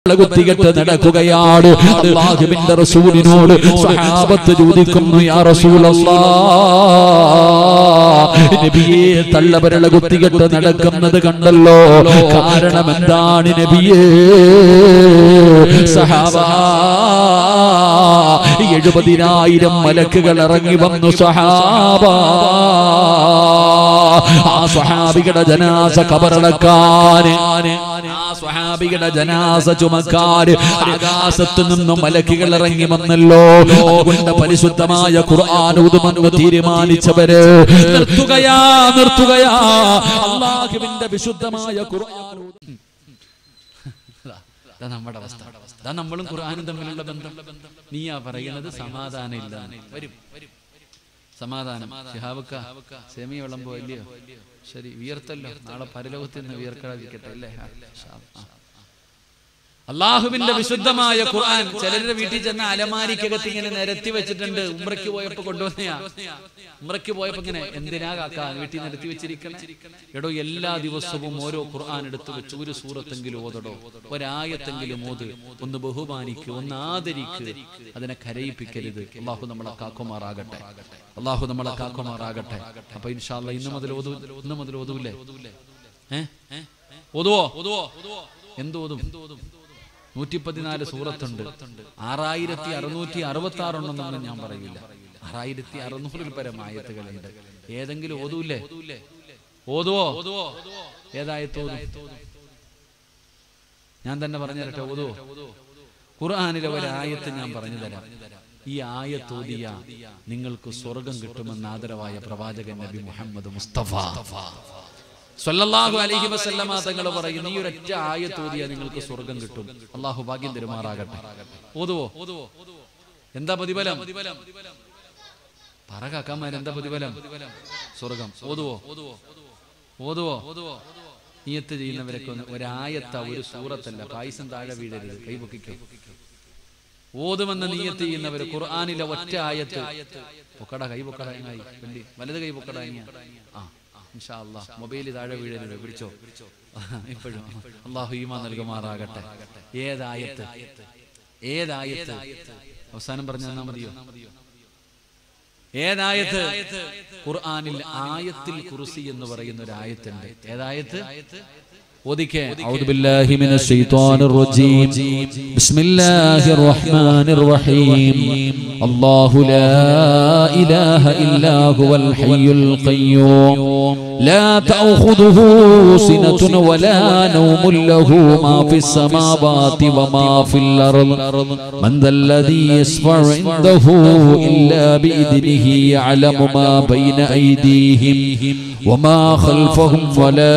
കുത്തികെട്ട് നടക്കുകയാണ് അള്ളാഹുവിന്റെ റസൂലിനോട് സഹാബത്ത് ചോദിക്കുന്നു യാ റസൂലല്ലാ നബിയെ തള്ളവരള കുത്തികെട്ട് നടക്കുന്നത് കണ്ടല്ലോ കാരണം എന്താണ് നബിയേ സഹാബ എഴുപതിനായിരം മലക്കുകൾ ഇറങ്ങി വന്നു സഹാബ ആ സ്വഹാബികളുടെ ജനാസ കബറടക്കാന് ആ സ്വഹാബികളുടെ ജനാസ ചുമക്കാര് ആകാശത്തു നിന്നും മലക്കുകൾ ഇറങ്ങി വന്നല്ലോ അതുകൊണ്ട് പരിശുദ്ധമായ ഖുർആൻ ഊതുമെന്ന് തീരുമാനിച്ചവര് നിർത്തുകയാ നിർത്തുകയാ അള്ളാഹുവിന്റെ വിശുദ്ധമായ ഖുർആൻ ഊതും. ഇതാ, ഇതാ നമ്മുടെ അവസ്ഥ ഇതാ നമ്മളും ഖുർആനും തമ്മിലുള്ള ബന്ധം നീയാ പറയുന്നത് സമാധാനം ഇല്ല വരും സമാധാനം ഷിഹാബക്ക സെമി വിളമ്പോ ഇല്ലയോ ശരി വിയർത്തല്ലോ നാളെ പരലോകത്തിൽ നിന്ന് വിയർക്കാതിരിക്കട്ടെ അല്ലേ ആ, ഷാ, ആ. അള്ളാഹുവിന്റെ വിശുദ്ധമായ ഖുർആൻ ചിലരുടെ വീട്ടിൽ ചെന്ന അലമാരിക്കകത്ത് ഇങ്ങനെ നിരത്തി വെച്ചിട്ടുണ്ട് ഉമ്രയ്ക്ക് പോയപ്പോ കൊണ്ടുവന്നയാ ഉമ്രയ്ക്ക് പോയപ്പോ ഇങ്ങനെ എന്തിനാ കാക്ക വീട്ടിൽ നിരത്തി വെച്ചിരിക്കണേ എടോ എല്ലാ ദിവസവും ഓരോ ഖുർആൻ എടുത്ത് വെച്ച് ഒരു സൂറത്തെങ്കിലും ഓതടോ ഒരായത്തെങ്കിലും ഓത് ഒന്ന് ബഹുമാനിക്ക് ഒന്ന് ആദരിക്ക് അതിനെ കരയിപ്പിക്കരുത് അള്ളാഹു നമ്മളെ കാക്കുമാറാകട്ടെ അള്ളാഹു നമ്മളെ കാക്കുമാറാകട്ടെ അപ്പൊ ഇൻഷാല്ല ഇന്ന് മുതൽ ഓതു ഇന്ന് മുതൽ ഓതൂല്ലേ ഏ ഓതുവോ ഓതുവോ എന്ത് ഓതും നൂറ്റി പതിനാല് സൂറത്തുണ്ട് ആറായിരത്തി അറുന്നൂറ്റി അറുപത്തി ആറുണ്ടെന്നൊന്നും ഞാൻ പറയില്ല ആറായിരത്തി അറുന്നൂറിൽ പരം ആയത്തുകളുണ്ട് ഏതെങ്കിലും ഓതൂല്ലേ ഓതുവോ ഏതായത്തോതും ഞാൻ തന്നെ പറഞ്ഞു തരട്ടെ ഓതുവോ ഖുർആാനിലെ ഒരു ആയത്ത് ഞാൻ പറഞ്ഞു തരാം ഈ ആയത്തോതിയ നിങ്ങൾക്ക് സ്വർഗം കിട്ടുമെന്ന് ആദരവായ പ്രവാചകൻ നബി മുഹമ്മദ് മുസ്തഫ സല്ലല്ലാഹു അലൈഹി വസല്ലമ തങ്ങൾ പറയുന്നു ഈ ഒരൊറ്റ ആയത്തോതിയ നിങ്ങൾക്ക് സ്വർഗം കിട്ടും അള്ളാഹു ഭാഗ്യം തരുമാറാകട്ടെ ഓതുവോ എന്താ പ്രതിഫലം പറ കാക്കാമാർ എന്താ പ്രതിഫലം സ്വർഗം ഓതുവോ ഓതുവോ നീയത്ത് ചെയ്യുന്നവരൊക്കെ ഒന്ന് ഒരായത്ത ഒരു സൂറത്തല്ല പായസം താഴെ വീഴരുത് കൈ പൊക്കിക്കോ ഓതുമെന്ന് നീയത്ത് ചെയ്യുന്നവർ ഖുർആാനിലെ ഒറ്റ ആയത്ത് പൊക്കട കൈ പൊക്കട ഇങ്ങായി വെള്ളി വലത് കൈ പൊക്കട ഇങ്ങ ആ ഇൻഷാ അല്ലാ മൊബൈൽ താഴെ വീഴരുത് പിടിച്ചോ ഇപ്പോഴും അള്ളാഹു ഈമാ നൽകുമാറാകട്ടെ ഏതായത്ത് ഏതായത്ത് അവസാനം പറഞ്ഞു തന്നാ മതിയോ ഏതായത്ത് ഖുർആനിൽ ആയത്തിൽ കുർസി എന്ന് പറയുന്ന ഒരു ആയത്തുണ്ട് ഏതായത്ത് ഓദിക്കേ أعوذ بالله من الشيطان الرجيم بسم الله الرحمن الرحيم الله لا إله إلا هو الحي القيوم لا تأخذه سنة ولا نوم له ما في السماوات وما في الأرض من ذا الذي يشفع عنده إلا بإذنه يعلم ما بين أيديهم وما خلفهم ولا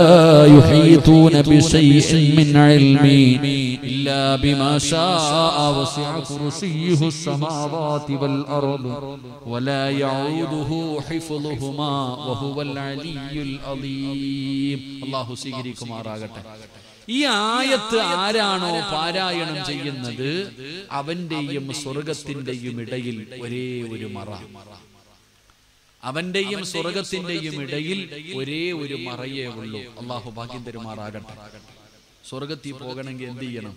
يحيطون بشيء من علمه إلا بما شاء وسع كرسيه السماوات والأرض ولا يعوده حفظهما وهو العلي العظيم അള്ളാഹു സ്വീകരിക്കുമാറാകട്ടെ ഈ ആയത്ത് ആരാണോ പാരായണം ചെയ്യുന്നത് അവന്റെയും സ്വർഗത്തിന്റെയും ഇടയിൽ ഒരേ ഒരു മറ അവന്റെയും സ്വർഗത്തിന്റെയും ഇടയിൽ ഒരേ ഒരു മറയേ ഉള്ളൂ അള്ളാഹു ഭാഗ്യം തരുമാറാകട്ടെ സ്വർഗത്തിൽ പോകണമെങ്കിൽ എന്ത് ചെയ്യണം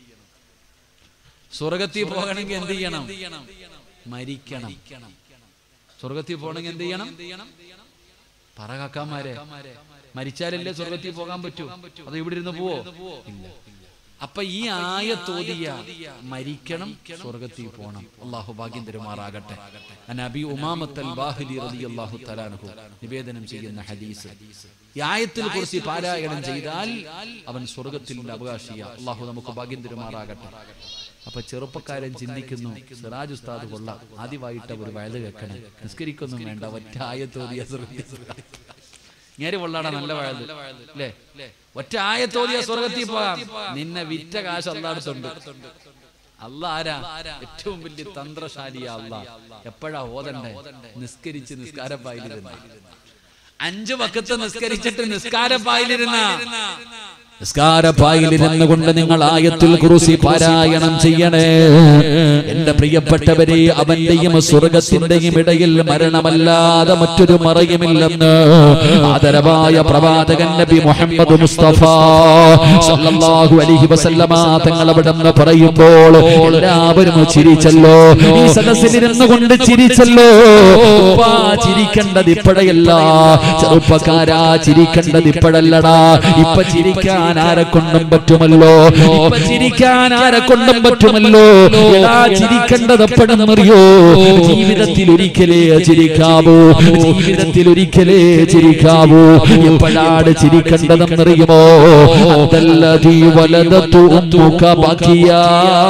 സ്വർഗത്തിൽ പോകണമെങ്കിൽ എന്ത് ചെയ്യണം മരിക്കണം സ്വർഗത്തിൽ പോകണമെങ്കിൽ എന്ത് ചെയ്യണം പറ കാക്കാമാരെ മരിച്ചാലല്ലേ സ്വർഗത്തിൽ പോകാൻ പറ്റൂ അത് ഇവിടെ ഇരുന്ന് പോവോ ഇല്ല അപ്പൊ ഈ ആയത്തോതിയ മരിക്കണം സ്വർഗത്തിൽ പോകണം അള്ളാഹു ഭാഗ്യം തരുമാറാകട്ടെ നബി ഉമാമത്തൽ ബാഹിലി റളിയല്ലാഹു തആലാഹു നിവേദനം ചെയ്യുന്ന ഹദീസ് ഈ ആയത്തിൽ കുറിച്ച് പാരായണം ചെയ്താൽ അവൻ സ്വർഗത്തിന്റെ അവകാശിയ അള്ളാഹു നമുക്ക് ഭാഗ്യം തരുമാറാകട്ടെ അപ്പൊ ചെറുപ്പക്കാരൻ ചിന്തിക്കുന്നു സിറാജ് ഉസ്താദ് കൊള്ളാം ആദ്യമായിട്ട് ഒരു വയത് വെക്കണം നിസ്കരിക്കൊന്നും വേണ്ട ഒറ്റ ആയത്തോതിയ സ്വർഗത്തിൽ ഇങ്ങനെ കൊള്ളാടാ നല്ല വയത് അല്ലേ ഒറ്റ ആയത്തോതിയ സ്വർഗത്തിൽ പോകാം നിന്നെ വിറ്റ കാശ് അല്ലാടത്തുണ്ട് അല്ല ആരാ ഏറ്റവും വലിയ തന്ത്രശാലിയാ അല്ല എപ്പോഴാ ഓതണ്ടേ നിസ്കരിച്ച് നിസ്കാരപ്പായിലിരുന്ന അഞ്ചു വക്കത്ത് നിസ്കരിച്ചിട്ട് നിസ്കാരപ്പായിലിരുന്ന നിസ്കാരപ്പായിലിരുന്നു കൊണ്ട് നിങ്ങൾ ആയത്തുൽ കുറിസി പാരായണം ചെയ്യണേ എന്റെ പ്രിയപ്പെട്ടവരെ അവന്റെയും സ്വർഗത്തിന്റെയും ഇടയിൽ മരണമല്ലാതെ മറ്റൊരു മറയുമില്ലെന്ന് ആദരവായ പ്രവാചകൻ നബി മുഹമ്മദ് മുസ്തഫ സല്ലല്ലാഹു അലൈഹി വസല്ലമ തങ്ങൾ അവിടെ നിന്ന് പറയുമ്പോൾ എല്ലാവരും ചിരിച്ചല്ലോ ഈ സദസ്സിലിരുന്നു കൊണ്ട് ചിരിച്ചല്ലോ ഉപ്പാ, ചിരിക്കേണ്ടത് ഇപ്പോഴല്ല ചെറുപ്പക്കാരാ ചിരിക്കേണ്ടത് ഇപ്പോഴല്ലടാ ഇപ്പൊ ചിരിക്കാൻ ആരെ കൊണ്ടും പറ്റുമല്ലോ ഇപ്പൊ ചിരിക്കാൻ ആരെ കൊണ്ടും പറ്റുമല്ലോ എടാ ചിരിക്കേണ്ടത് എപ്പോഴെന്നറിയോ ജീവിതത്തിൽ ഒരിക്കലേ ചിരിക്കാവൂ ജീവിതത്തിൽ ഒരിക്കലേ ചിരിക്കാവൂ എപ്പോഴാണ് ചിരിക്കേണ്ടതെന്നറിയുമോ അതല്ലതീ വലതത്തു ഉമ്മുക ബക്കിയാ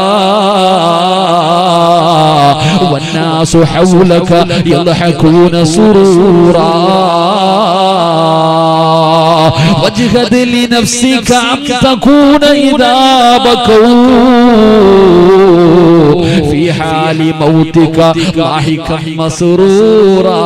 والناس حولك يضحكون سرورا واجهد لنفسك أن تكون إذا بكوا في حال موتك ضاحكا مسرورا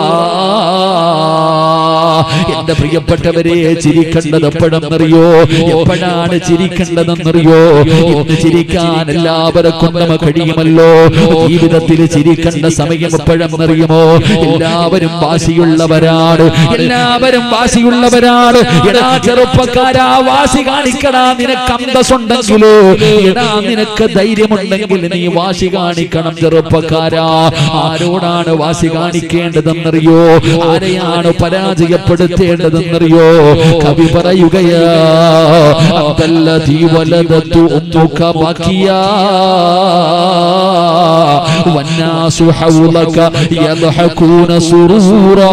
എന്റെ പ്രിയപ്പെട്ടവരെ ചിരിക്കേണ്ടത് എപ്പോഴെന്നറിയോ എപ്പോഴാണ് ചിരിക്കേണ്ടതെന്നറിയോ ഇന്ന് ചിരിക്കാൻ എല്ലാവരെ കൊണ്ടും കഴിയുമല്ലോ ജീവിതത്തിൽ ചിരിക്കേണ്ട സമയം എപ്പോഴെന്നറിയുമോ എല്ലാവരും വാശിയുള്ളവരാണ് എല്ലാവരും വാശിയുള്ളവരാണ് എടാ ചെറുപ്പക്കാരാ വാശി കാണിക്കടാ നിനക്ക് അന്തസ്സുണ്ടെങ്കിലോ എടാ നിനക്ക് ധൈര്യമുണ്ടെങ്കിൽ നീ വാശി കാണിക്കണം ചെറുപ്പക്കാരാ ആരോടാണ് വാശി കാണിക്കേണ്ടതെന്നറിയോ ആരെയാണ് പരാജയപ്പെടുത്തേണ്ടതെന്നറിയോ കവി പറയുകയാ അതല്ലതീ വലതത്തു ഉമ്മുക ബാക്കിയാ വന്നാസു ഹൗലക യദ്ഹകൂന സുറൂറാ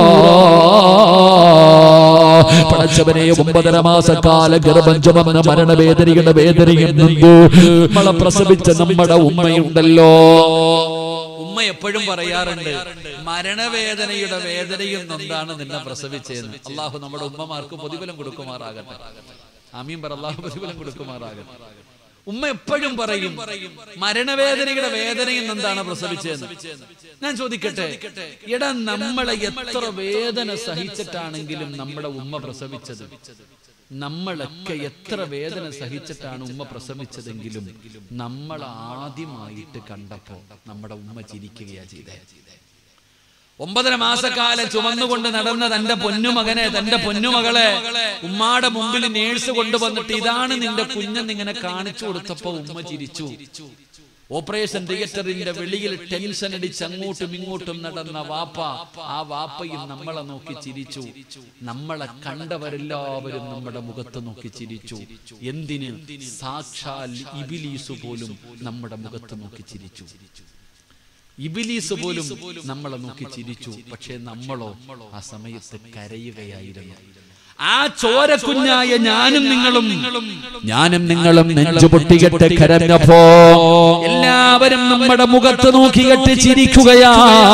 പടച്ചവനെ ഒമ്പതര മാസക്കാല ഗർഭം ചുമന്ന മരണവേദനയുടെ വേദനയും നിന്നു നമ്മളെ പ്രസവിച്ച നമ്മുടെ ഉമ്മയുണ്ടല്ലോ ഉമ്മ എപ്പോഴും പറയാറുണ്ട് മരണവേദനയുടെ വേദനയും നൊന്താണ് നിന്നെ പ്രസവിച്ചതെന്ന് അള്ളാഹു നമ്മുടെ ഉമ്മമാർക്ക് പ്രതിഫലം കൊടുക്കുമാറാകട്ടെ ആമീൻ പറ അള്ളാഹു പ്രതിഫലം കൊടുക്കുമാറാകട്ടെ ഉമ്മ എപ്പോഴും പറയും മരണവേദനയുടെ വേദനയും എന്താണ് പ്രസവിച്ചതെന്ന് ഞാൻ ചോദിക്കട്ടെ എടാ നമ്മളെ എത്ര വേദന സഹിച്ചിട്ടാണെങ്കിലും നമ്മുടെ ഉമ്മ പ്രസവിച്ചത് നമ്മളൊക്കെ എത്ര വേദന സഹിച്ചിട്ടാണ് ഉമ്മ പ്രസവിച്ചതെങ്കിലും നമ്മൾ ആദ്യമായിട്ട് കണ്ടപ്പോ നമ്മുടെ ഉമ്മ ചിരിക്കുകയാ ചെയ്തേ ഒമ്പതര മാസക്കാലം ചുമന്നുകൊണ്ട് നടന്ന തന്റെ പൊന്നുമകനെ തന്റെ പൊന്നുമകളെ ഉമ്മാടെ മുമ്പിൽ നേഴ്സ് കൊണ്ടുവന്നിട്ട് ഇതാണ് നിന്റെ കുഞ്ഞെന്ന് ഇങ്ങനെ കാണിച്ചു കൊടുത്തപ്പോ ഉമ്മ ചിരിച്ചു ഓപ്പറേഷൻ തിയേറ്ററിന്റെ വെളിയിൽ ടെൻഷൻ അടിച്ച് അങ്ങോട്ടും ഇങ്ങോട്ടും നടന്ന വാപ്പ ആ വാപ്പയും നമ്മളെ നോക്കി ചിരിച്ചു നമ്മളെ കണ്ടവരെല്ലാവരും നമ്മുടെ മുഖത്ത് നോക്കി ചിരിച്ചു എന്തിന് സാക്ഷാൽ ഇബിലീസ് പോലും നമ്മുടെ മുഖത്ത് നോക്കി ചിരിച്ചു ഇബിലീസ് പോലും നമ്മളെ നോക്കി ചിരിച്ചു പക്ഷെ നമ്മളോ ആ സമയത്ത് കരയുകയായിരുന്നു ആ ചോരക്കുഞ്ഞായ ഞാനും നിങ്ങളും ഞാനും നിങ്ങളും നെഞ്ചു പൊട്ടികെട്ട് കരഞ്ഞപ്പോ എല്ലാവരും നമ്മുടെ മുഖത്ത് നോക്കിയിട്ട് ചിരിക്കുകയാ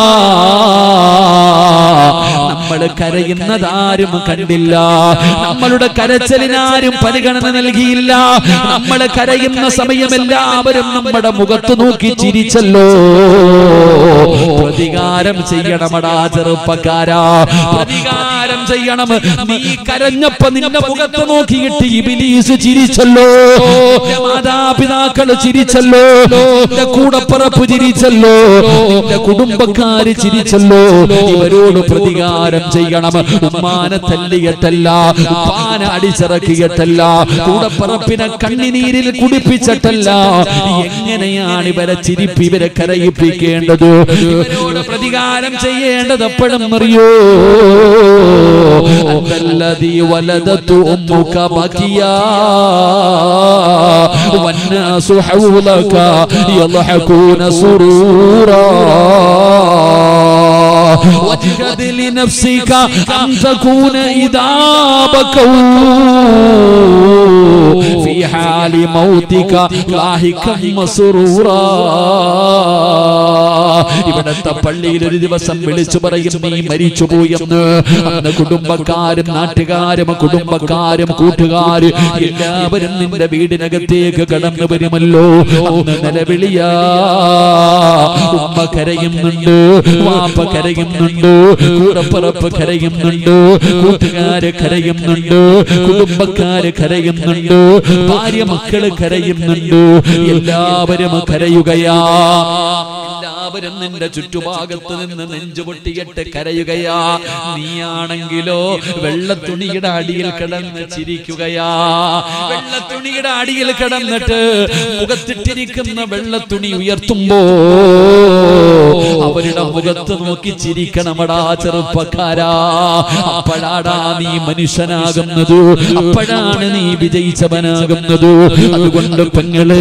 നമ്മൾ കരയുന്നതാരും കണ്ടില്ല നമ്മളുടെ കരച്ചലിനാരും പരിഗണന നൽകിയില്ല നമ്മൾ കരയുന്ന സമയം എല്ലാവരും നമ്മുടെ മുഖത്ത് നോക്കി ചിരിച്ചല്ലോ പ്രതികാരം ചെയ്യണമടാ ചെറുപ്പക്കാരാ പ്രതികാരം ചെയ്യണം നീ കരഞ്ഞപ്പോ നിന്റെ മുഖത്ത് നോക്കിയിട്ട് ഇബിലീസ് ചിരിച്ചല്ലോ നിന്റെ മാതാപിതാക്കൾ ചിരിച്ചല്ലോ നിന്റെ കൂടപ്പറപ്പ് ചിരിച്ചല്ലോ നിന്റെ കുടുംബക്കാര് ചിരിച്ചല്ലോ ഇവരോട് പ്രതികാരം ചെയ്യണം ഉമ്മാനെ തല്ലിയിട്ടല്ല ഉപ്പാനെ അടിച്ചിറക്കിയിട്ടല്ല കൂടപ്പറപ്പിനെ കണ്ണിനീരിൽ കുടിപ്പിച്ചിട്ടല്ല എങ്ങനെയാണ് ഇവരെ ചിരിപ്പ് ഇവരെ കരയിപ്പിക്കേണ്ടത് ഇവരോട് പ്രതികാരം ചെയ്യേണ്ടത് എപ്പോഴും അറിയോ അന്തല്ലതി വലദത്തു ഉമ്മുക ബകിയാ والناس حولك يضحكون سرورا واجهد لنفسك أن تكون إذا بكوا في حال موتك لاهكا مسرورا ഇവിടത്തെ പള്ളിയിൽ ഒരു ദിവസം വിളിച്ചു പറയും നീ മരിച്ചുപോയെന്ന് അന്ന് കുടുംബക്കാരും നാട്ടുകാരും കുടുംബക്കാരും കൂട്ടുകാരും എല്ലാവരും നിന്റെ വീടിനകത്തേക്ക് കടന്നു വരുമല്ലോ അന്ന് നിലവിളിയാ ഉമ്മ കരയുന്നുണ്ട് വാപ്പ കരയുന്നു കരയുന്നുണ്ട് കൂടപ്പറപ്പ് കരയുന്നുണ്ട് കൂട്ടുകാര് കരയുന്നുണ്ട് കുടുംബക്കാര് കരയുന്നുണ്ട് ഭാര്യ മക്കള് കരയുന്നുണ്ട് എല്ലാവരും കരയുകയാ എല്ലാവരും നിന്റെ ചുറ്റുഭാഗത്ത് നിന്ന് നെഞ്ചുപൊട്ടിയിട്ട് കരയുകയാ നീയാണെങ്കിലോ വെള്ളത്തുണിയുടെ അടിയിൽ കിടന്ന് ചിരിക്കുകയാ വെള്ളത്തുണിയുടെ അടിയിൽ കിടന്നിട്ട് മുഖത്തിട്ടിരിക്കുന്ന വെള്ളത്തുണി ഉയർത്തുമ്പോ അവരുടെ മുഖത്ത് നോക്കി ചിരിക്കണമടാ ചെറുപ്പക്കാരാ അപ്പോഴാടാ നീ മനുഷ്യനാകുന്നത് അപ്പോഴാണ് നീ വിജയിച്ചവനാകുന്നത് അതുകൊണ്ട് പെങ്ങളെ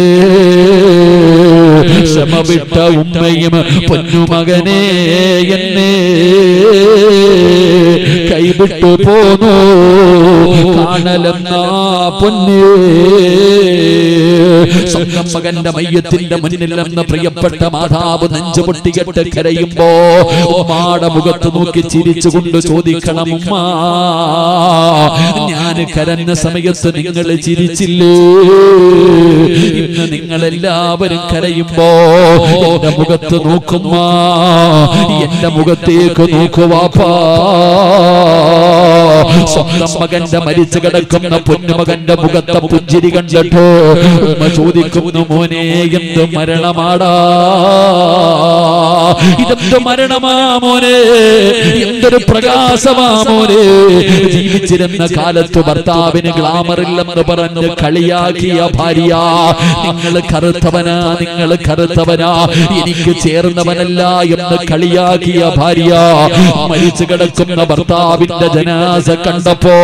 ക്ഷമ വിട്ട ഉമ്മയും പൊന്നുമകനെ എന്നെ കൈവിട്ടു പോന്നു കാണലെന്നാ പൊന്നേ സ്വന്തം മകന്റെ മയ്യത്തിന്റെ മുന്നിൽ നിന്ന് പ്രിയപ്പെട്ട മാതാവ് നെഞ്ചു പൊട്ടികെട്ട് കരയുമ്പോ ഉമ്മാടെ മുഖത്ത് നോക്കി ചിരിച്ചുകൊണ്ട് ചോദിക്കണം ഉമ്മ ഞാൻ കരഞ്ഞ സമയത്ത് നിങ്ങൾ ചിരിച്ചില്ലേ ഇന്ന് നിങ്ങൾ എല്ലാവരും കരയുമ്പോ എന്റെ മുഖത്ത് നോക്കുമ്മ എന്റെ മുഖത്തേക്ക് നോക്കുവാപ്പാ സ്വന്തം മകന്റെ മരിച്ചു കിടക്കുന്ന പൊന്നുമകന്റെ മുഖത്തെ പുഞ്ചിരി കണ്ടിട്ട് ഉമ്മ ചോദിക്കുന്നു മോനെ എന്ത് മരണമാടാ ഇതെന്ത് മരണമാ മോനെ എന്തൊരു പ്രകാശമാ മോനെ ജീവിച്ചിരുന്ന കാലത്ത് ഭർത്താവിന് ഗ്ലാമറില്ലെന്ന് പറഞ്ഞ് കളിയാക്കിയ ഭാര്യ നിങ്ങൾ കറുത്തവനാ നിങ്ങൾ കറുത്തവനാ എനിക്ക് ചേർന്നവനല്ല എന്ന് കളിയാക്കിയ ഭാര്യ മരിച്ചു കിടക്കുന്ന ഭർത്താവിന്റെ ജനാസ കണ്ടപ്പോ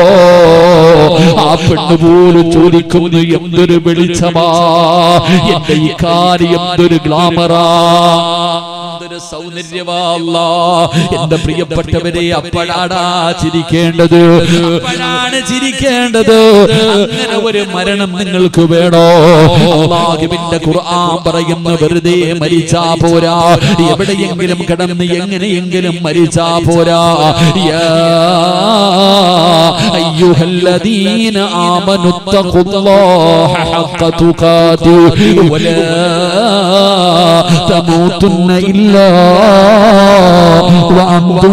ആ പെണ്ണ് പോലും ചോദിക്കുന്നു എന്തൊരു വെളിച്ചമാ എന്റെ ഈ കാര്യം എന്തൊരു ഗ്ലാമറാ എന്തൊരു സൗന്ദര്യമാ അല്ലാ. എന്റെ പ്രിയപ്പെട്ടവരെ അപ്പോഴാടാ ചിരിക്കേണ്ടത് അപ്പോഴാണ് ചിരിക്കേണ്ടത് അങ്ങനെ ഒരു മരണം നിങ്ങൾക്ക് വേണോ അള്ളാഹുവിന്റെ ഖുർആൻ പറയുന്ന വെറുതെ മരിച്ചാ പോരാ എവിടെയെങ്കിലും കിടന്ന് എങ്ങനെയെങ്കിലും മരിച്ചാ പോരാ യാ അയ്യുഹല്ലദീന ആമനു തഖുല്ലാഹ ഹഖ തുഖാതി വലാ തമൂതുന്ന ഇല്ലാ വഅൻതും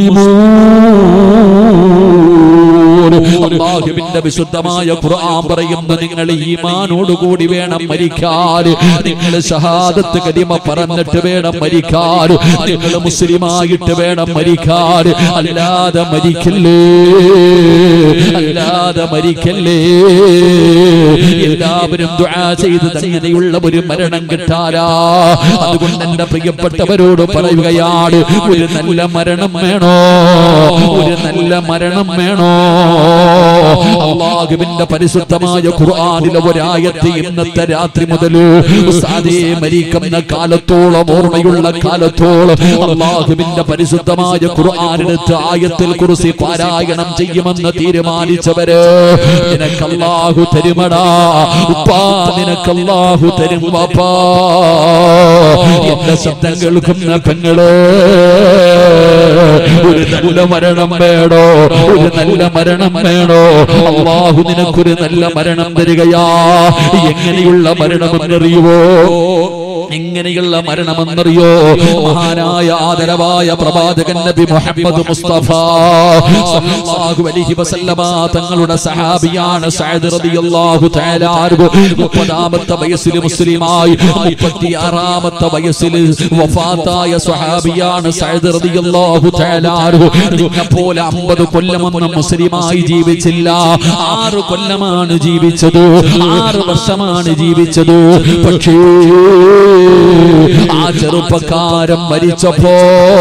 മുസ്ലിമൂൻ അല്ലാഹുവിന്റെ വിശുദ്ധമായ ഖുർആൻ പറയുന്നു നിങ്ങൾ ഈമാനോട് കൂടി വേണം മരിക്കാൻ നിങ്ങൾ ഷഹാദത്ത് കലിമ പറഞ്ഞിട്ട് വേണം മരിക്കാൻ നിങ്ങൾ മുസ്ലിമായിട്ട് വേണം മരിക്കാൻ അല്ലാതെ മരിക്കല്ലേ അല്ലാതെ മരിക്കല്ലേ എല്ലാവരും ദുആ ചെയ്ത് അങ്ങനെയുള്ള ഒരു മരണം കിട്ടാരാ അതുകൊണ്ട് എന്റെ പ്രിയപ്പെട്ടവരോട് പറയുകയാണ് ഒരു നല്ല മരണം വേണോ ഒരു നല്ല മരണം വേണോ അള്ളാഹുവിന്റെ പരിശുദ്ധമായ ഖുർആനിലെ ഒരായത്ത് ഇന്നത്തെ രാത്രി മുതൽ ഉസ്താദേ മരിക്കുന്ന കാലത്തോളം ഓർമ്മയുള്ള കാലത്തോളം അള്ളാഹുവിന്റെ പരിശുദ്ധമായ ഖുർആനെടുത്ത് ആയത്തിൽ കുറിച്ച് പാരായണം ചെയ്യുമെന്ന് തീരുമാനിച്ചവര് നിനക്ക് അല്ലാഹു തരുമടാ ഉപ്പാ നിനക്ക് അല്ലാഹു തരും വാപ്പാ എന്റെ ശബ്ദം കേൾക്കുന്ന പെങ്ങള് ഒരു നല്ല മരണം വേണോ ഒരു നല്ല മരണം വേണോ അള്ളാഹു നിനക്കൊരു നല്ല മരണം തരികയാ എങ്ങനെയുള്ള മരണമെന്നറിയുവോ എങ്ങനെയുള്ള മരണമെന്നറിയോ മഹാനായ ആദരവായ പ്രവാചകൻ നബി മുഹമ്മദ് മുസ്തഫ സല്ലല്ലാഹു അലൈഹി വസല്ലമ തങ്ങളുടെ സഹാബിയാണ് സഅദ് റളിയല്ലാഹു തആല അൻഹു മുപ്പതാമത്തെ വയസ്സിൽ മുസ്ലിമായി മുപ്പത്തിയാറാമത്തെ വയസ്സിൽ വഫാത്തായ സ്വഹാബിയാണ് സഅദ് റളിയല്ലാഹു തആല അൻഹു നിന്നെപ്പോലെ അമ്പത് കൊല്ലമൊന്നും മുസ്ലിമായി ജീവിച്ചില്ല ആറ് കൊല്ലമാണ് ജീവിച്ചത് ആറ് വർഷമാണ് ജീവിച്ചത് പക്ഷേ ആ ചെറുപ്പക്കാരൻ മരിച്ചപ്പോ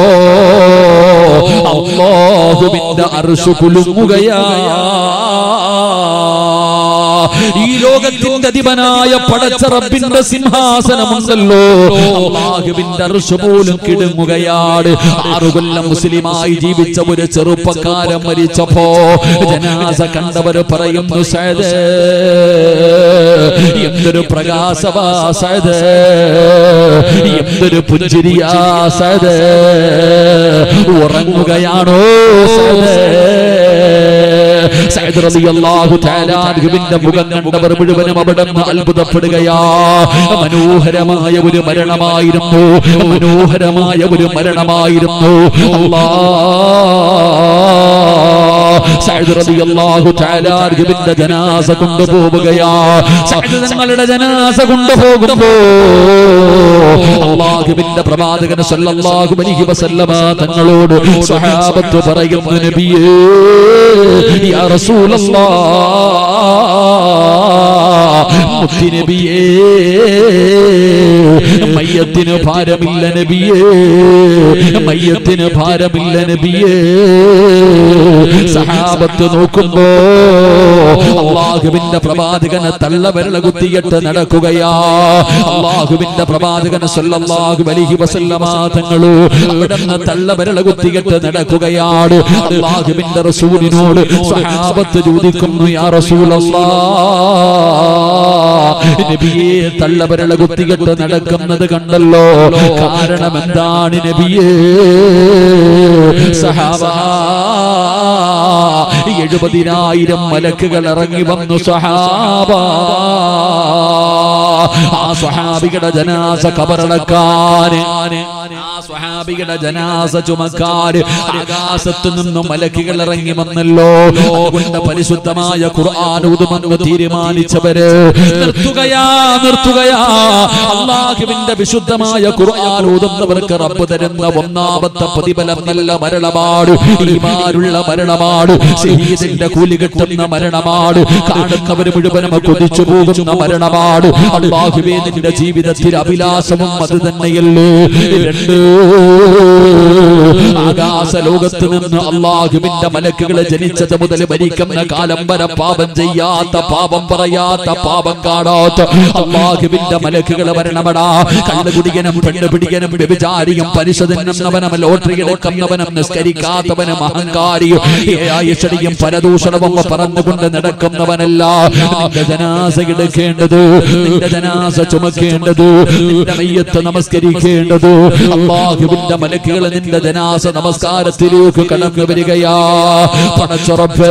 അള്ളാഹുവിന്റെ അർശു കുലുങ്ങുകയാ ഈ ലോകത്തിന്റെ അധിപനായ പടച്ച റബ്ബിന്റെ സിംഹാസനമുണ്ടല്ലോ അള്ളാഹുവിന്റെ അർശു പോലും കിടുങ്ങുകയാണ് ആറു കൊല്ലം മുസ്ലിമായി ജീവിച്ച ഒരു ചെറുപ്പക്കാരൻ മരിച്ചപ്പോ ജനാസ കണ്ടവര് പറയുന്നു സൈദ് എന്തൊരു പ്രകാശവാസത് എന്തൊരു പുഞ്ചിരിയാസത് ഉറങ്ങുകയാണോ സൈദ് സഅദ് റളിയല്ലാഹു തആല അൻഹുവിന്റെ മുഖം കണ്ടവർ മുഴുവനും അവിടെ നിന്ന് അത്ഭുതപ്പെടുകയാ മനോഹരമായ ഒരു മരണമായിരുന്നു മനോഹരമായ ഒരു മരണമായിരുന്നു അല്ലാ സഅദ് റളിയല്ലാഹു തആല അൻഹുവിന്റെ ജനാസ കൊണ്ടുപോവുകയാ സഅദ് തങ്ങളുടെ ജനാസ കൊണ്ടുപോകുമ്പോ അള്ളാഹുവിന്റെ പ്രവാചകൻ സല്ലല്ലാഹു അലൈഹി വസല്ലമ തങ്ങളോട് സ്വഹാബത്ത് പറയുന്നു നബിയേ യാ റസൂലല്ലാഹ് മുത്തി നബിയേ മയ്യത്തിന് ഭാരമില്ല നബിയേ മയ്യത്തിന് ഭാരമില്ല നബിയേ സഹാബത്ത് നോക്കുമ്പോ അള്ളാഹുവിന്റെ പ്രവാചകന് തള്ളവിരള കുത്തിയിട്ട് നടക്കുകയാ അള്ളാഹുവിന്റെ പ്രവാചകന് സല്ലല്ലാഹു അലൈഹി വസല്ലമ തങ്ങള് അവിടുന്ന് തള്ളവിരള കുത്തിയിട്ട് നടക്കുകയാണ് അള്ളാഹുവിന്റെ റസൂലിനോട് സഹാബത്ത് ചോദിക്കുന്നു യാ റസൂലല്ലാഹ് നബിയെ തള്ളവിരള കുത്തിയിട്ട് നടക്കുന്നത് കണ്ടല്ലോ കാരണം എന്താണ് നബിയേ സഹാബ എഴുപതിനായിരം മലക്കുകൾ ഇറങ്ങി വന്നു സഹാബ ആ സ്വഹാബികളുടെ ജനാസ കബറടക്കാന് ആ സ്വഹാബികളുടെ ജനാസ ചുമക്കാര് ആകാശത്തു നിന്നും മലക്കുകൾ ഇറങ്ങി വന്നല്ലോ അതുകൊണ്ട് പരിശുദ്ധമായ ഖുർആൻ ഊതുമെന്ന് തീരുമാനിച്ചവര് നിർത്തുകയാ നിർത്തുകയാ അള്ളാഹുവിന്റെ വിശുദ്ധമായ ഖുർആൻ ഊതുന്നവർക്ക് റബ്ബ് തരുന്ന ഒന്നാമത്തെ പ്രതിഫലം നല്ല മരണമാണ് ഈമാനുള്ള മരണമാണ് ഷഹീദിന്റെ കൂലി കിട്ടുന്ന മരണമാണ് കാണുന്നവർ മുഴുവനും കൊതിച്ചു പോകുന്ന മരണമാണ് അള്ളാഹുവേ നിന്റെ ജീവിതത്തിൽ അഭിലാഷവും അത് തന്നെയല്ലേ രണ്ട് ആകാശ ലോകത്ത് നിന്ന് അള്ളാഹുവിന്റെ മലക്കുകളെ ജനിച്ചത് മുതൽ മരിക്കുന്ന കാലം വരെ പാപം ചെയ്യാത്ത പാപം പറയാത്ത പാപം കാണാത്ത അള്ളാഹുവിന്റെ മലക്കുകളെ വരണമടാ കള്ളുകുടിയനും പെണ്ണുപിടിയനും വ്യഭിചാരിയും പരിശോധനവനും ലോട്ടറി എടുക്കുന്നവനും നിസ്കരിക്കാത്തവനും അഹങ്കാരിയും ഏയായച്ചടിയും പരദൂഷണവും പറഞ്ഞുകൊണ്ട് നടക്കുന്നവനല്ല നിന്റെ ജനാസ എടുക്കേണ്ടത് നിന്റെ ജനാസ ചുമക്കേണ്ടത് നിന്റെ മയ്യത്ത് നമസ്കരിക്കേണ്ടത് അള്ളാഹുവിന്റെ മലക്കുകൾ നിന്റെ ജനാസ നമസ്കാരത്തിലേക്ക് കടന്നു വരികയാ പണച്ചുറപ്പ്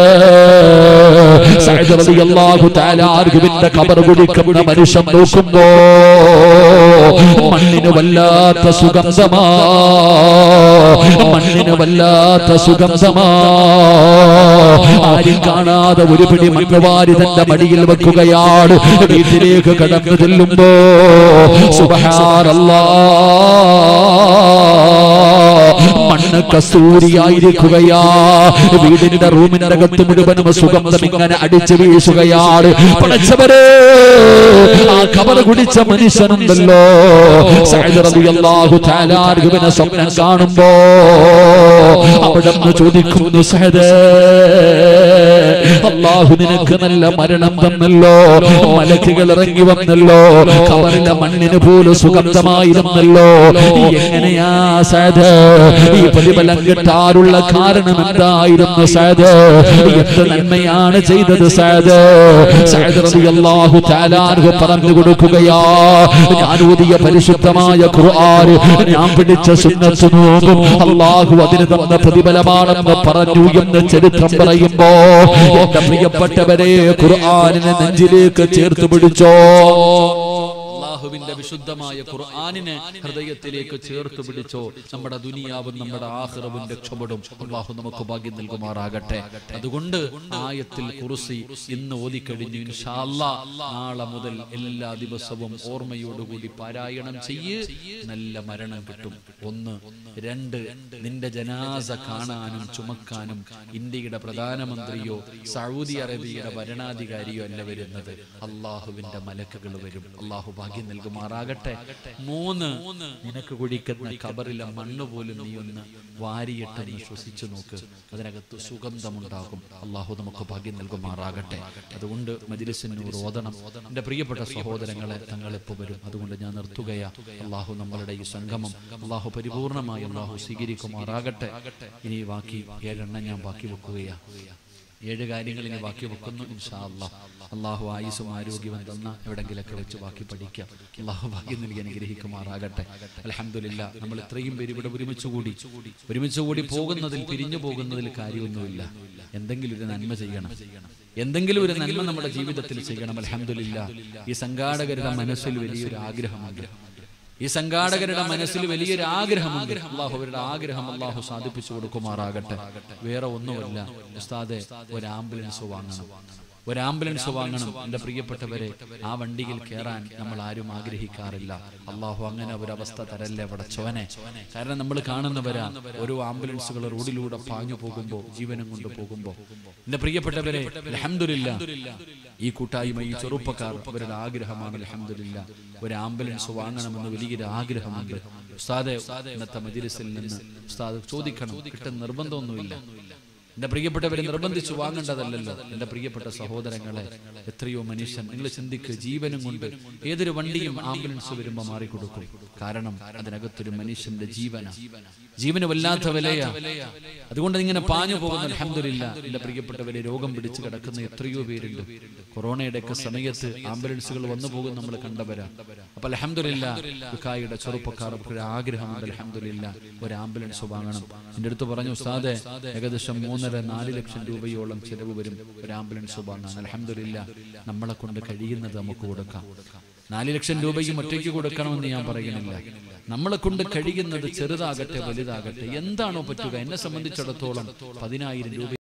സഅദ് റളിയല്ലാഹു തആല ആർഗുവിന്റെ ഖബർ കുടിക്കുന്ന മനുഷ്യൻ നോക്കുമ്പോ മണ്ണിന് വല്ലാത്ത സുഗന്ധമാ മണ്ണിന് വല്ലാത്ത സുഗന്ധമാ ആരും കാണാതെ ഒരു പിടി മണ്ണ് വാരി തന്റെ മടിയിൽ വെക്കുകയാണ് വീട്ടിലേക്ക് കടന്നു ചെല്ലുമ്പോ സുബഹാനല്ലാ മണ്ണ് കസ്തൂരിയായിരിക്കുകയാ വീടിന്റെ റൂമിന്റെ അകത്ത് മുഴുവനും സുഗന്ധം ഇങ്ങനെ അടിച്ചു വീശുകയാണ് പടച്ചവരെ ആ കബർ കുടിച്ച മനുഷ്യനുണ്ടല്ലോ സഅദ് റളിയല്ലാഹു തആല അൻഹുവിനെ സ്വപ്നം കാണുമ്പോ അവിടെ നിന്ന് ചോദിക്കുന്നു സഹദ് അള്ളാഹു നിനക്ക് നല്ല മരണം തന്നല്ലോ മലക്കുകൾ ഇറങ്ങി വന്നല്ലോ കബറിലെ മണ്ണിന് പോലും സുഗന്ധമായിരുന്നല്ലോ എങ്ങനെയാ സഹദ് ഈ പ്രതിഫലം കിട്ടാറുള്ള കാരണം എന്തായിരുന്നു സഹദ് എന്ത് നന്മയാണ് ചെയ്തത് സഹദ് സഹദ് റളിയല്ലാഹു തആല അൻഹു പറഞ്ഞു കൊടുക്കുകയാ ഞാൻ ഓതിയ പരിശുദ്ധമായ ഖുർആൻ ഞാൻ പിടിച്ച സുന്നത്ത് നോമ്പും അള്ളാഹു അതിന് തന്ന പ്രതിഫലമാണെന്ന് പറഞ്ഞു എന്ന് ചരിത്രം പറയുമ്പോ എന്റെ പ്രിയപ്പെട്ടവരെ ഖുർആനിനെ നെഞ്ചിലേക്ക് ചേർത്ത് പിടിച്ചോ അള്ളാഹുവിന്റെ വിശുദ്ധമായ ഖുർആനിനെ ഹൃദയത്തിലേക്ക് ചേർത്ത് പിടിച്ചോ നമ്മുടെ ദുനിയാവും നമ്മുടെ ആഹ്റവും രക്ഷപ്പെടും അള്ളാഹു നമുക്ക് ഭാഗ്യം നൽകുമാറാകട്ടെ അതുകൊണ്ട് ആയത്തിൽ കുറിസി ഇന്ന് ഓതിക്കഴിഞ്ഞു ഇൻഷാ അല്ലാ നാളെ മുതൽ എല്ലാ ദിവസവും ഓർമ്മയോടുകൂടി പാരായണം ചെയ്യ് നല്ല മരണം കിട്ടും ഒന്ന് രണ്ട് നിന്റെ ജനാസ കാണാനും ചുമക്കാനും ഇന്ത്യയുടെ പ്രധാനമന്ത്രിയോ സൗദി അറേബ്യയുടെ ഭരണാധികാരിയോ അല്ല വരുന്നത് അള്ളാഹുവിന്റെ മലക്കുകൾ വരും അള്ളാഹു ഭാഗ്യം നൽകുമാറാകട്ടെ മൂന്ന് നിനക്ക് കുഴിക്കുന്ന കബറിലെ മണ്ണ് പോലും നീ ഒന്ന് വാരിയിട്ടൊന്ന് ശ്വസിച്ചു നോക്ക് അതിനകത്ത് സുഗന്ധമുണ്ടാകും അള്ളാഹു നമുക്ക് ഭാഗ്യം നൽകുമാറാകട്ടെ അതുകൊണ്ട് മജിലിസിനൂർ ഓതണം എൻ്റെ പ്രിയപ്പെട്ട സഹോദരങ്ങളെ തങ്ങളെപ്പോ വരും അതുകൊണ്ട് ഞാൻ നിർത്തുകയാ അള്ളാഹു നമ്മളുടെ ഈ സംഗമം അള്ളാഹു പരിപൂർണമായി അള്ളാഹു സ്വീകരിക്കുമാറാകട്ടെ ഇനി ബാക്കി ഏഴെണ്ണം ഞാൻ ബാക്കി വെക്കുകയാ ഏഴ് കാര്യങ്ങൾ ഇനി ബാക്കി വെക്കുന്നു ഇൻഷാ അല്ലാ അള്ളാഹു ആയുസും ആരോഗ്യവും തന്ന എവിടെങ്കിലൊക്കെ വെച്ച് ബാക്കി പഠിക്കാം അള്ളാഹു ഭാഗ്യം നൽകി അനുഗ്രഹിക്കുമാറാകട്ടെ അലഹമില്ല നമ്മൾ ഇത്രയും പേര് ഇവിടെ ഒരുമിച്ച് കൂടി ഒരുമിച്ച് കൂടി പോകുന്നതിൽ പിരിഞ്ഞു പോകുന്നതിൽ കാര്യമൊന്നുമില്ല എന്തെങ്കിലും ഒരു നന്മ ചെയ്യണം എന്തെങ്കിലും ഒരു നന്മ നമ്മുടെ ജീവിതത്തിൽ ചെയ്യണം അലഹമില്ല ഈ സംഘാടകരുടെ മനസ്സിൽ വലിയൊരു ആഗ്രഹമുണ്ട് ഈ സംഘാടകരുടെ മനസ്സിൽ വലിയൊരു ആഗ്രഹമുണ്ട് അള്ളാഹു അവരുടെ ആഗ്രഹം അള്ളാഹു സാധിപ്പിച്ചു കൊടുക്കുമാറാകട്ടെ വേറെ ഒന്നുമല്ല ഉസ്താദെ ഒരു ആംബുലൻസ് വാങ്ങണം ഒരു ആംബുലൻസ് വാങ്ങണം എൻ്റെ പ്രിയപ്പെട്ടവരെ ആ വണ്ടിയിൽ കയറാൻ നമ്മൾ ആരും ആഗ്രഹിക്കാറില്ല അള്ളാഹു അങ്ങനെ ഒരു അവസ്ഥ തരല്ലേ പടച്ചോനെ കാരണം നമ്മൾ കാണുന്നവരാ ഓരോ ആംബുലൻസുകൾ റോഡിലൂടെ പാഞ്ഞു പോകുമ്പോൾ ജീവനം കൊണ്ട് പോകുമ്പോൾ എൻ്റെ പ്രിയപ്പെട്ടവരെ അലഹമില്ല ഈ കൂട്ടായ്മ ഈ ചെറുപ്പക്കാർ അവരുടെ ആഗ്രഹമാണ് അലഹമില്ല ഒരു ആംബുലൻസ് വാങ്ങണമെന്ന് വലിയൊരു ആഗ്രഹമുണ്ട് ഉസ്താദെ ഇന്നത്തെ മജിലിസിൽ നിന്ന് ഉസ്താദ് ചോദിക്കണം കിട്ടുന്ന നിർബന്ധമൊന്നുമില്ല എന്റെ പ്രിയപ്പെട്ടവരെ നിർബന്ധിച്ചു വാങ്ങേണ്ടതല്ലല്ലോ എന്റെ പ്രിയപ്പെട്ട സഹോദരങ്ങളെ എത്രയോ മനുഷ്യൻ നിങ്ങൾ ചിന്തിക്ക് ജീവനും കൊണ്ട് ഏതൊരു വണ്ടിയും ആംബുലൻസ് വരുമ്പോൾ മാറിക്കൊടുക്കും കാരണം അതിനകത്തൊരു മനുഷ്യന്റെ ജീവന ജീവന് വല്ലാത്ത വിലയാ അതുകൊണ്ട് ഇങ്ങനെ പാഞ്ഞു പോകുന്ന അലഹമില്ല എന്റെ പ്രിയപ്പെട്ടവരെ രോഗം പിടിച്ച് കിടക്കുന്ന എത്രയോ പേരുണ്ട് കൊറോണയുടെ ഒക്കെ സമയത്ത് ആംബുലൻസുകൾ വന്നു പോകും നമ്മൾ കണ്ടവരാ അപ്പൊ അലഹമില്ല ദുഃഖായിയുടെ ചെറുപ്പക്കാർക്ക് ഒരു ആഗ്രഹമുണ്ട് അലഹമില്ല ഒരു ആംബുലൻസ് വാങ്ങണം എന്റെ അടുത്ത് പറഞ്ഞു ഉസ്താദെ ഏകദേശം മൂന്നര നാല് ലക്ഷം രൂപയോളം ചെലവ് വരും ഒരു ആംബുലൻസ് വാങ്ങാൻ അലഹമില്ല നമ്മളെ കൊണ്ട് കഴിയുന്നത് നമുക്ക് കൊടുക്കാം നാല് ലക്ഷം രൂപയും ഒറ്റയ്ക്ക് കൊടുക്കണമെന്ന് ഞാൻ പറയുന്നില്ല നമ്മളെ കൊണ്ട് കഴിയുന്നത് ചെറുതാകട്ടെ വലുതാകട്ടെ എന്താണോ പറ്റുക എന്നെ സംബന്ധിച്ചിടത്തോളം പതിനായിരം രൂപ